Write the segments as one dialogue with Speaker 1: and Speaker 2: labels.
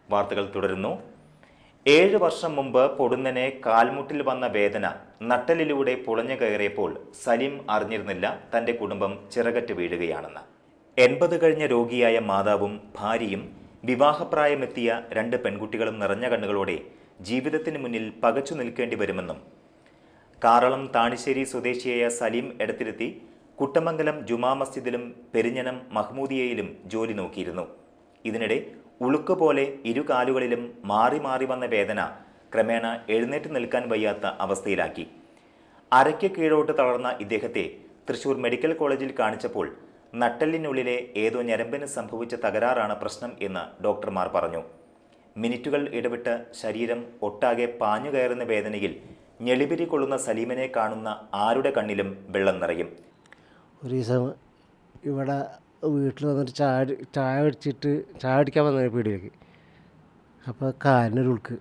Speaker 1: വാർത്തകൾ തുടരുന്നു ഏഴ് വർഷം മുമ്പ് പൊടുന്നനെ കാൽമുട്ടിൽ വന്ന വേദന നട്ടലിലൂടെ പുളഞ്ഞു കയറിയപ്പോൾ സലീം അറിഞ്ഞിരുന്നില്ല തന്റെ കുടുംബം ചിറകറ്റ് വീഴുകയാണെന്ന് എൺപത് കഴിഞ്ഞ രോഗിയായ മാതാവും ഭാര്യയും വിവാഹപ്രായമെത്തിയ രണ്ട് പെൺകുട്ടികളും നിറഞ്ഞ കണ്ണുകളോടെ ജീവിതത്തിന് മുന്നിൽ പകച്ചു നിൽക്കേണ്ടി വരുമെന്നും കാറളം താണിശ്ശേരി സ്വദേശിയായ സലീം എടത്തിരുത്തി കുട്ടമംഗലം ജുമാ മസ്ജിദിലും പെരിഞ്ഞനം മഹ്മൂദിയയിലും ജോലി നോക്കിയിരുന്നു ഇതിനിടെ ഉളുക്ക് പോലെ ഇരു കാലുകളിലും മാറി മാറി വന്ന വേദന ക്രമേണ എഴുന്നേറ്റ് നിൽക്കാൻ വയ്യാത്ത അവസ്ഥയിലാക്കി അരയ്ക്ക് കീഴോട്ട് തളർന്ന ഇദ്ദേഹത്തെ തൃശൂർ മെഡിക്കൽ കോളേജിൽ കാണിച്ചപ്പോൾ നട്ടെല്ലിനുള്ളിലെ ഏതോ ഞരമ്പിന് സംഭവിച്ച തകരാറാണ് പ്രശ്നം എന്ന് ഡോക്ടർമാർ പറഞ്ഞു മിനിറ്റുകൾ ഇടവിട്ട് ശരീരം ഒട്ടാകെ പാഞ്ഞു കയറുന്ന വേദനയിൽ ഞെളിപിരി കൊള്ളുന്ന സലീമിനെ കാണുന്ന ആരുടെ കണ്ണിലും വെള്ളം നിറയും
Speaker 2: ഒരു ദിവസം ഇവിടെ വീട്ടിൽ വന്നിട്ട് ചായ അടി- ചായ അടിച്ചിട്ട് ചായ അടിക്കാൻ വന്ന പീടിയിലേക്ക് അപ്പോൾ കാലിനൊരു ഉൾക്ക്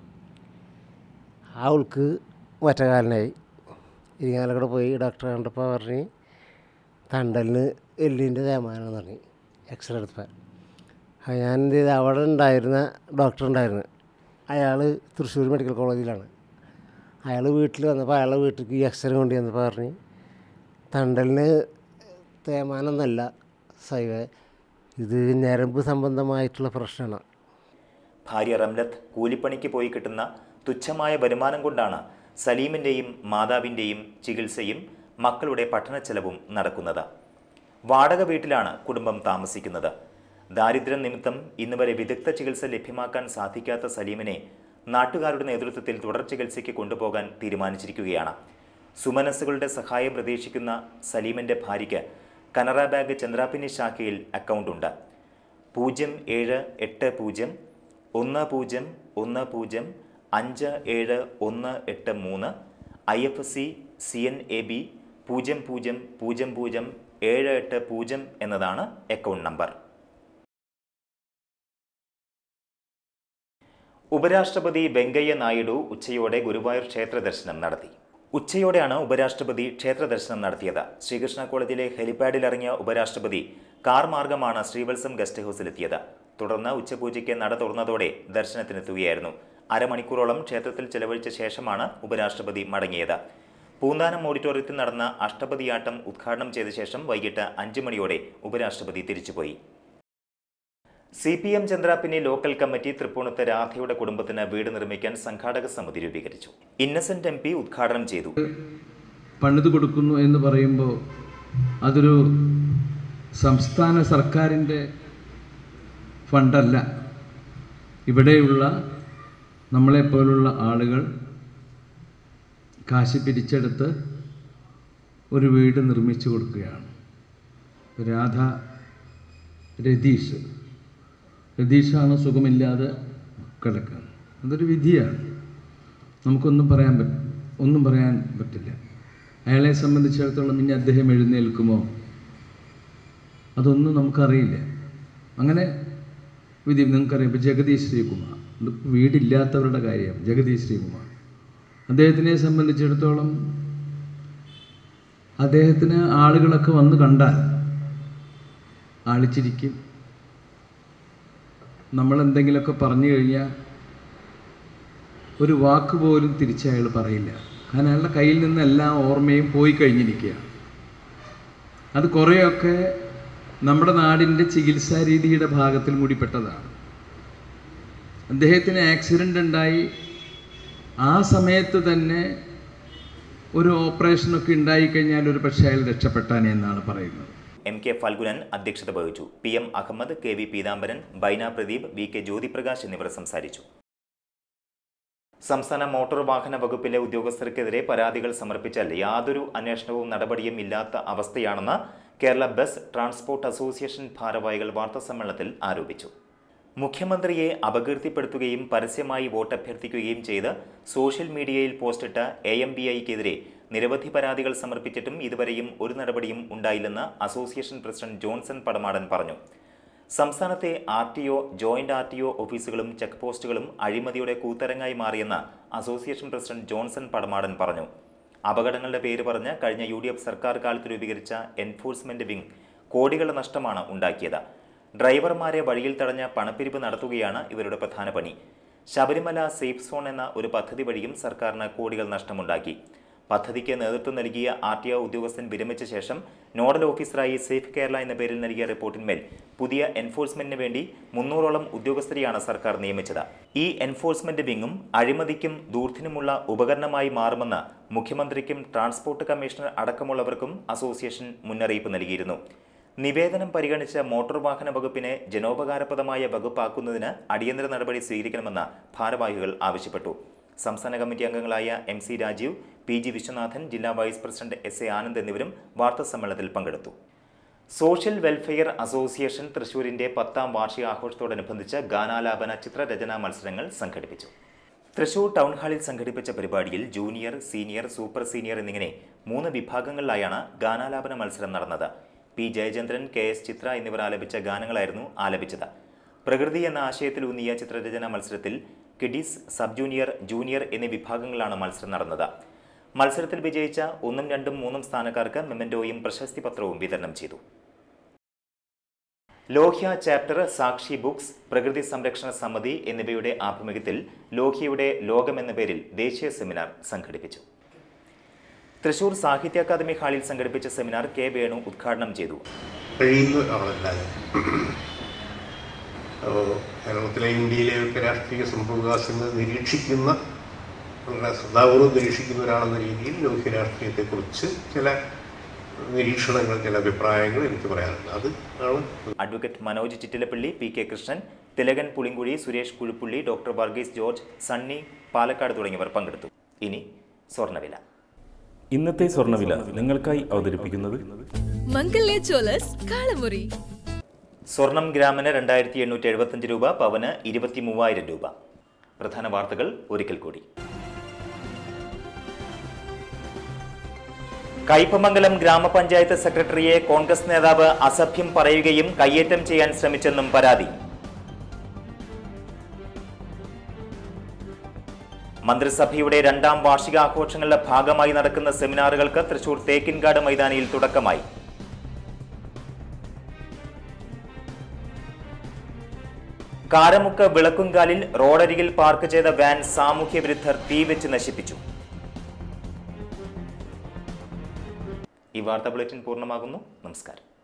Speaker 2: ആ ഉൾക്ക് മറ്റേ കാലിനായി ഇരിങ്ങാലെ കൂടെ പോയി ഡോക്ടറെ കണ്ടപ്പോൾ പറഞ്ഞ് തണ്ടലിന് എല്ലിൻ്റെ തേമാനം പറഞ്ഞു എക്സ്റേ എടുത്തപ്പോൾ അപ്പോൾ ഞാൻ എന്ത് ചെയ്ത് അവിടെ ഉണ്ടായിരുന്ന ഡോക്ടർ ഉണ്ടായിരുന്നു അയാൾ തൃശ്ശൂർ മെഡിക്കൽ കോളേജിലാണ് അയാൾ വീട്ടിൽ വന്നപ്പോൾ അയാളുടെ വീട്ടിലേക്ക് ഈ എക്സ്റേ കൊണ്ട് ചെന്നപ്പോൾ പറഞ്ഞ് തണ്ടലിന് തേമാനമൊന്നല്ല സൈവ ഇത് ഞരമ്പ് സംബന്ധമായിട്ടുള്ള പ്രശ്നമാണ്
Speaker 1: ഭാര്യ റംലത്ത് കൂലിപ്പണിക്ക് പോയി കിട്ടുന്ന തുച്ഛമായ വരുമാനം കൊണ്ടാണ് സലീമിൻ്റെയും മാതാവിൻ്റെയും ചികിത്സയും മക്കളുടെ പഠനച്ചെലവും നടക്കുന്നത് വാടക വീട്ടിലാണ് കുടുംബം താമസിക്കുന്നത് ദാരിദ്ര്യം നിമിത്തം ഇന്നുവരെ വിദഗ്ധ ചികിത്സ ലഭ്യമാക്കാൻ സാധിക്കാത്ത സലീമിനെ നാട്ടുകാരുടെ നേതൃത്വത്തിൽ തുടർ ചികിത്സയ്ക്ക് കൊണ്ടുപോകാൻ തീരുമാനിച്ചിരിക്കുകയാണ് സുമനസ്സുകളുടെ സഹായം പ്രതീക്ഷിക്കുന്ന സലീമിൻ്റെ ഭാര്യയ്ക്ക് കനറ ബാങ്ക് ചന്ദ്രാപിനി ശാഖയിൽ അക്കൗണ്ടുണ്ട് പൂജ്യം ഏഴ് എട്ട് പൂജ്യം ഒന്ന് പൂജ്യം ഒന്ന് പൂജ്യം അഞ്ച് ഏഴ് ഒന്ന് എട്ട് മൂന്ന് I F S C C N A B പൂജ്യം പൂജ്യം പൂജ്യം പൂജ്യം ഏഴ് എട്ട് പൂജ്യം എന്നതാണ് അക്കൗണ്ട് നമ്പർ ഉപരാഷ്ട്രപതി വെങ്കയ്യ നായിഡു ഉച്ചയോടെ ഗുരുവായൂർ ക്ഷേത്ര ദർശനം നടത്തി ഉച്ചയോടെയാണ് ഉപരാഷ്ട്രപതി ക്ഷേത്ര ദർശനം നടത്തിയത് ശ്രീകൃഷ്ണ കോളേജിലെ ഹെലിപാഡിൽ ഇറങ്ങിയ ഉപരാഷ്ട്രപതി കാർ മാർഗമാണ് ശ്രീവത്സം ഗസ്റ്റ് ഹൗസിലെത്തിയത് തുടർന്ന് ഉച്ചപൂജയ്ക്ക് നട തുറന്നതോടെ ദർശനത്തിനെത്തുകയായിരുന്നു അരമണിക്കൂറോളം ക്ഷേത്രത്തിൽ ചെലവഴിച്ച ശേഷമാണ് ഉപരാഷ്ട്രപതി മടങ്ങിയത് പൂന്താനം ഓഡിറ്റോറിയത്തിൽ നടന്ന അഷ്ടപതിയാട്ടം ഉദ്ഘാടനം ചെയ്ത ശേഷം വൈകിട്ട് അഞ്ച് മണിയോടെ ഉപരാഷ്ട്രപതി തിരിച്ചുപോയി സി പി എം ചന്ദ്രാപ്പിനി ലോക്കൽ കമ്മിറ്റി തൃപ്പൂണിത്ത് രാധയുടെ കുടുംബത്തിന് വീട് നിർമ്മിക്കാൻ സംഘാടക സമിതി രൂപീകരിച്ചു ഇന്നസെന്റ് എം പി ഉദ്ഘാടനം ചെയ്തു
Speaker 3: പണിത് കൊടുക്കുന്നു എന്ന് പറയുമ്പോൾ അതൊരു സംസ്ഥാന സർക്കാരിൻ്റെ ഫണ്ടല്ല ഇവിടെയുള്ള നമ്മളെപ്പോലുള്ള ആളുകൾ കാശ് പിരിച്ചെടുത്ത് ഒരു വീട് നിർമ്മിച്ചു കൊടുക്കുകയാണ് രാധ രതീഷ് രതീഷാണ് സുഖമില്ലാതെ കിടക്കുന്നത് അതൊരു വിധിയാണ് നമുക്കൊന്നും പറയാൻ പറ്റ ഒന്നും പറയാൻ പറ്റില്ല അയാളെ സംബന്ധിച്ചിടത്തോളം ഇനി അദ്ദേഹം എഴുന്നേൽക്കുമോ അതൊന്നും നമുക്കറിയില്ല അങ്ങനെ വിധി നിങ്ങൾക്കറിയാം ഇപ്പോൾ ജഗദീഷ് ശ്രീകുമാർ ഇത് വീടില്ലാത്തവരുടെ കാര്യം ജഗദീഷ് ശ്രീകുമാർ അദ്ദേഹത്തിനെ സംബന്ധിച്ചിടത്തോളം അദ്ദേഹത്തിന് ആളുകളൊക്കെ വന്ന് കണ്ടാൽ ആളിച്ചിരിക്കും നമ്മൾ എന്തെങ്കിലുമൊക്കെ പറഞ്ഞു കഴിഞ്ഞാൽ ഒരു വാക്ക് പോലും തിരിച്ചയാൾ പറയില്ല കാരണം അയാളുടെ കയ്യിൽ നിന്ന് എല്ലാ ഓർമ്മയും പോയി കഴിഞ്ഞിരിക്കുകയാണ് അത് കുറേയൊക്കെ നമ്മുടെ നാടിൻ്റെ ചികിത്സാ രീതിയുടെ ഭാഗത്തിൽ മൂടിപ്പെട്ടതാണ് അദ്ദേഹത്തിന് ആക്സിഡൻ്റ് ഉണ്ടായി ആ സമയത്ത് തന്നെ ഒരു ഓപ്പറേഷനൊക്കെ ഉണ്ടായിക്കഴിഞ്ഞാൽ ഒരു പക്ഷേ അയാൾ രക്ഷപ്പെട്ടാനേ എന്നാണ് പറയുന്നത്
Speaker 1: എം കെ ഫൽഗുനൻ അധ്യക്ഷത വഹിച്ചു P M Ahammed K V Peethambaran Baina Pradeep V K Jyothiprakash എന്നിവർ സംസാരിച്ചു സംസ്ഥാന മോട്ടോർ വാഹന വകുപ്പിലെ ഉദ്യോഗസ്ഥർക്കെതിരെ പരാതികൾ സമർപ്പിച്ചാൽ യാതൊരു അന്വേഷണവും നടപടിയും ഇല്ലാത്ത അവസ്ഥയാണെന്ന് കേരള ബസ് ട്രാൻസ്പോർട്ട് അസോസിയേഷൻ ഭാരവാഹികൾ വാർത്താസമ്മേളനത്തിൽ ആരോപിച്ചു മുഖ്യമന്ത്രിയെ അപകീർത്തിപ്പെടുത്തുകയും പരസ്യമായി വോട്ടഭ്യർത്ഥിക്കുകയും ചെയ്ത് സോഷ്യൽ മീഡിയയിൽ പോസ്റ്റിട്ട എ എം ബി ഐക്കെതിരെ നിരവധി പരാതികൾ സമർപ്പിച്ചിട്ടും ഇതുവരെയും ഒരു നടപടിയും ഉണ്ടായില്ലെന്ന് അസോസിയേഷൻ പ്രസിഡന്റ് ജോൺസൺ പടമാടൻ പറഞ്ഞു സംസ്ഥാനത്തെ R T O joint R T O ഓഫീസുകളും ചെക്ക് പോസ്റ്റുകളും അഴിമതിയുടെ കൂത്തരങ്ങായി മാറിയെന്ന് അസോസിയേഷൻ പ്രസിഡന്റ് ജോൺസൺ പടമാടൻ പറഞ്ഞു അപകടങ്ങളുടെ പേര് പറഞ്ഞ് കഴിഞ്ഞ യു ഡി എഫ് സർക്കാർ കാലത്ത് രൂപീകരിച്ച എൻഫോഴ്സ്മെന്റ് വിംഗ് കോടികളുടെ നഷ്ടമാണ് ഉണ്ടാക്കിയത് ഡ്രൈവർമാരെ വഴിയിൽ തടഞ്ഞ പണപ്പിരിവ് നടത്തുകയാണ് ഇവരുടെ പ്രധാന പണി ശബരിമല സേഫ് സോൺ എന്ന ഒരു പദ്ധതി വഴിയും സർക്കാരിന് കോടികൾ നഷ്ടമുണ്ടാക്കി പദ്ധതിക്ക് നേതൃത്വം നൽകിയ ആർ ടി ഒ ഉദ്യോഗസ്ഥൻ വിരമിച്ച ശേഷം നോഡൽ ഓഫീസറായി സേഫ് കേരള എന്ന പേരിൽ നൽകിയ റിപ്പോർട്ടിന്മേൽ പുതിയ എൻഫോഴ്സ്മെന്റിന് വേണ്ടി മുന്നൂറോളം ഉദ്യോഗസ്ഥരെയാണ് സർക്കാർ നിയമിച്ചത് ഈ എൻഫോഴ്സ്മെന്റ് വിങ്ങും അഴിമതിക്കും ദൂർത്തിനുമുള്ള ഉപകരണമായി മാറുമെന്ന് മുഖ്യമന്ത്രിക്കും ട്രാൻസ്പോർട്ട് കമ്മീഷണർ അടക്കമുള്ളവർക്കും അസോസിയേഷൻ മുന്നറിയിപ്പ് നൽകിയിരുന്നു നിവേദനം പരിഗണിച്ച മോട്ടോർ വാഹന വകുപ്പിനെ ജനോപകാരപ്രദമായ വകുപ്പാക്കുന്നതിന് അടിയന്തര നടപടി സ്വീകരിക്കണമെന്ന് ഭാരവാഹികൾ ആവശ്യപ്പെട്ടു സംസ്ഥാന കമ്മിറ്റി അംഗങ്ങളായ M C Rajeev P G Viswanathan ജില്ലാ vice president S A Anand എന്നിവരും വാർത്താസമ്മേളനത്തിൽ പങ്കെടുത്തു സോഷ്യൽ വെൽഫെയർ അസോസിയേഷൻ തൃശൂരിന്റെ പത്താം വാർഷികാഘോഷത്തോടനുബന്ധിച്ച് ഗാനാലാപന ചിത്രരചനാ മത്സരങ്ങൾ സംഘടിപ്പിച്ചു തൃശൂർ ടൗൺ ഹാളിൽ സംഘടിപ്പിച്ച പരിപാടിയിൽ ജൂനിയർ സീനിയർ സൂപ്പർ സീനിയർ എന്നിങ്ങനെ മൂന്ന് വിഭാഗങ്ങളിലായാണ് ഗാനാലാപന മത്സരം നടന്നത് P Jayachandran K S Chithra എന്നിവർ ആലപിച്ച ഗാനങ്ങളായിരുന്നു ആലപിച്ചത് പ്രകൃതി എന്ന ആശയത്തിലൂന്നിയ ചിത്രരചനാ മത്സരത്തിൽ കിഡീസ് സബ് ജൂനിയർ ജൂനിയർ എന്നീ വിഭാഗങ്ങളിലാണ് മത്സരം നടന്നത് മത്സരത്തിൽ വിജയിച്ച ഒന്നും രണ്ടും മൂന്നും സ്ഥാനക്കാർക്ക് മെമന്റോയും പ്രശസ്തി പത്രവും വിതരണം ചെയ്തു ലോഹ്യ ചാപ്റ്റർ സാക്ഷി ബുക്സ് പ്രകൃതി സംരക്ഷണ സമിതി എന്നിവയുടെ ആഭിമുഖ്യത്തിൽ ലോഹ്യയുടെ ലോകം എന്ന പേരിൽ ദേശീയ സെമിനാർ സംഘടിപ്പിച്ചു തൃശൂർ സാഹിത്യ അക്കാദമി ഹാളിൽ സംഘടിപ്പിച്ച സെമിനാർ കെ വേണു ഉദ്ഘാടനം ചെയ്തു
Speaker 4: കഴിയുന്ന ആളല്ല ഞാൻ അപ്പോൾ കേരളത്തിലെ ഇന്ത്യയിലെ ഒക്കെ രാഷ്ട്രീയ സംഭവവികാസങ്ങൾ നിരീക്ഷിക്കുന്ന വളരെ ശ്രദ്ധാപൂർവ്വം നിരീക്ഷിക്കുന്ന ഒരാളെന്ന രീതിയിൽ ലോക്യ രാഷ്ട്രീയത്തെക്കുറിച്ച് ചില നിരീക്ഷണങ്ങൾ ചില അഭിപ്രായങ്ങൾ എനിക്ക് പറയാനുണ്ട് അത് ആണ്
Speaker 1: advocate Manoj Chittilappilly P K Krishnan Thilakan Pulinkuzhi Suresh Kuzhuppilly doctor Varghese George Sunny Palakkad തുടങ്ങിയവർ പങ്കെടുത്തു ഇനി സ്വർണ്ണവില
Speaker 5: ഇന്നത്തെ സ്വർണ്ണവില നിങ്ങൾക്കായി അവതരിപ്പിക്കുന്നത്
Speaker 6: മംഗല്യ ജ്വല്ലേഴ്സ് കാളമുറി
Speaker 1: സ്വർണം ഗ്രാമിന് രണ്ടായിരത്തി എണ്ണൂറ്റി എഴുപത്തഞ്ച് രൂപ പവന് ഇരുപത്തി മൂവായിരം രൂപ പ്രധാന വാർത്തകൾ ഒരിക്കൽ കൂടി കയ്പമംഗലം ഗ്രാമപഞ്ചായത്ത് സെക്രട്ടറിയെ കോൺഗ്രസ് നേതാവ് അസഭ്യം പറയുകയും കയ്യേറ്റം ചെയ്യാൻ ശ്രമിച്ചെന്നും പരാതി മന്ത്രിസഭയുടെ രണ്ടാം വാർഷികാഘോഷങ്ങളുടെ ഭാഗമായി നടക്കുന്ന സെമിനാറുകൾക്ക് തൃശൂർ തേക്കിൻകാട് മൈതാനിയിൽ തുടക്കമായി കാരമുക്ക് വിളക്കുംകാലിൽ റോഡരികിൽ പാർക്ക് ചെയ്ത വാൻ സാമൂഹ്യ വിരുദ്ധർ തീവെച്ച് നശിപ്പിച്ചു ഈ വാർത്താ ബുള്ളറ്റിൻ പൂർണ്ണമാകുന്നു നമസ്കാരം